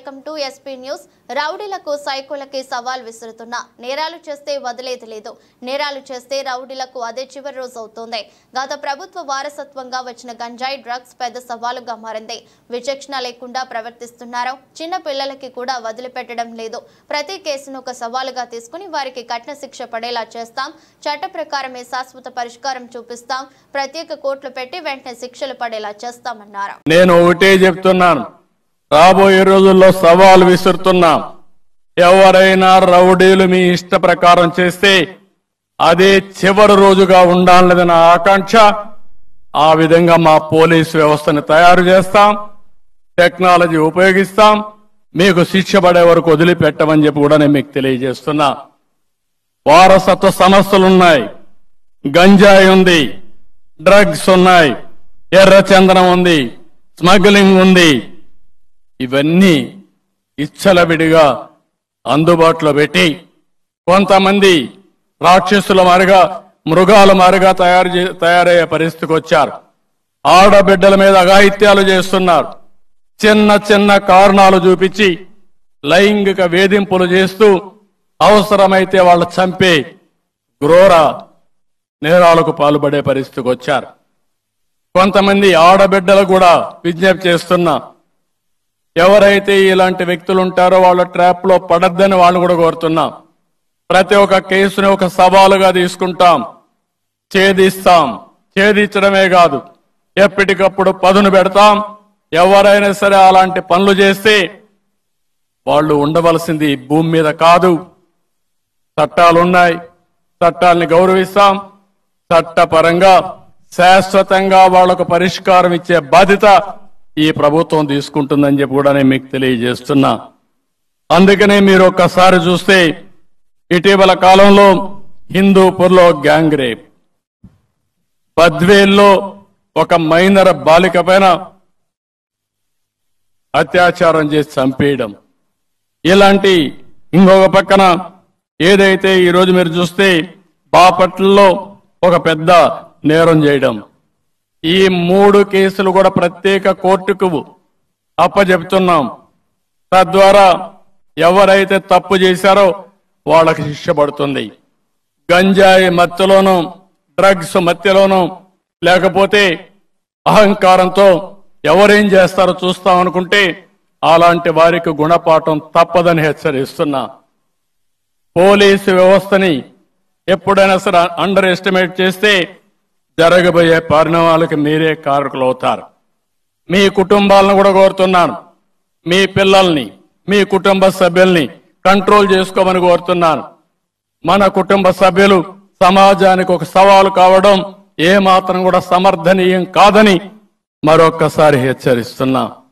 welcome to SP News రౌడీలకు సైకోలకి సవాల్ విసురుతున్న నేరాలు చేస్తే వదిలేది లేదు నేరాలు చేస్తే రౌడీలకు అదే చివరి రోజు అవుతోంది గత ప్రభుత్వ వారసత్వంగా వచ్చిన గంజాయి డ్రగ్స్ పెద్ద సవాలుగా మారింది విచక్షణ లేకుండా ప్రవర్తిస్తున్నారు చిన్న పిల్లలకి కూడా వదిలిపెట్టడం లేదు ప్రతి కేసును ఒక సవాలుగా తీసుకుని వారికి కఠిన శిక్ష పడేలా చేస్తాం చట్ట ప్రకారమే శాశ్వత పరిష్కారం చూపిస్తాం ప్రత్యేక కోర్టులు పెట్టి వెంటనే శిక్షలు పడేలా చేస్తామన్నారు నేను ఒకటే చెప్తున్నాను రాబోయే రోజుల్లో సవాల్ విసురుతున్నాం ఎవరైనా రౌడీలు మీ ఇష్ట ప్రకారం చేస్తే అదే చివరి రోజుగా ఉండాలన్నది నా ఆకాంక్ష ఆ విధంగా మా పోలీసు వ్యవస్థను తయారు చేస్తాం టెక్నాలజీ ఉపయోగిస్తాం మీకు శిక్ష పడే వరకు వదిలిపెట్టమని చెప్పి కూడా నేను మీకు తెలియజేస్తున్నా వారసత్వ సమస్యలున్నాయి గంజాయి ఉంది డ్రగ్స్ ఉన్నాయి ఎర్రచందనం ఉంది స్మగ్లింగ్ ఉంది ఇవన్నీ ఇచ్చలవిడిగా అందుబాటులో పెట్టి కొంతమంది రాక్షసుల మారిగా మృగాల మారిగా తయారు చే- తయారయ్యే పరిస్థితికి వచ్చారు ఆడబిడ్డల మీద అఘాయిత్యాలు చేస్తున్నారు చిన్న చిన్న కారణాలు చూపించి లైంగిక వేధింపులు చేస్తూ అవసరమైతే వాళ్ళు చంపే క్రూర నేరాలకు పాల్పడే పరిస్థితికి వచ్చారు కొంతమంది ఆడబిడ్డలు కూడా విజ్ఞప్తి చేస్తున్నా ఎవరైతే ఇలాంటి వ్యక్తులు ఉంటారో వాళ్ళ ట్రాప్ లో పడద్దని వాళ్ళు కూడా కోరుతున్నాం ప్రతి ఒక్క కేసుని ఒక సవాలుగా తీసుకుంటాం ఛేదిస్తాం ఛేదించడమే కాదు ఎప్పటికప్పుడు పదును పెడతాం ఎవరైనా సరే అలాంటి పనులు చేస్తే వాళ్ళు ఉండవలసింది ఈ భూమి మీద కాదు చట్టాలున్నాయి చట్టాలని గౌరవిస్తాం చట్టపరంగా శాశ్వతంగా వాళ్లకు పరిష్కారం ఇచ్చే బాధ్యత ఈ ప్రభుత్వం తీసుకుంటుందని చెప్పి కూడా నేను మీకు తెలియజేస్తున్నా అందుకనే మీరు ఒక్కసారి చూస్తే ఇటీవల కాలంలో హిందూపూర్లో గ్యాంగ్ రేప్ బద్వేల్లో ఒక మైనర్ బాలిక పైన అత్యాచారం చేసి చంపేయడం ఇలాంటి ఇంకొక పక్కన ఏదైతే ఈ రోజు మీరు చూస్తే బాపట్లలో ఒక పెద్ద నేరం చేయడం ఈ మూడు కేసులు కూడా ప్రత్యేక కోర్టుకు అప్పచెప్తున్నాం తద్వారా ఎవరైతే తప్పు చేశారో వాళ్ళకి శిక్ష పడుతుంది గంజాయి మత్తులోనూ డ్రగ్స్ మత్తులోనూ లేకపోతే అహంకారంతో ఎవరేం చేస్తారో చూస్తాం అనుకుంటే అలాంటి వారికి గుణపాఠం తప్పదని హెచ్చరిస్తున్నా పోలీసు వ్యవస్థని ఎప్పుడైనా సరే అండర్ ఎస్టిమేట్ చేస్తే జరగబోయే పరిణామాలకు మీరే కారకులు అవుతారు మీ కుటుంబాలను కూడా కోరుతున్నాను మీ పిల్లల్ని మీ కుటుంబ సభ్యుల్ని కంట్రోల్ చేసుకోమని కోరుతున్నాను మన కుటుంబ సభ్యులు సమాజానికి ఒక సవాలు కావడం ఏ మాత్రం కూడా సమర్థనీయం కాదని మరొక్కసారి హెచ్చరిస్తున్నా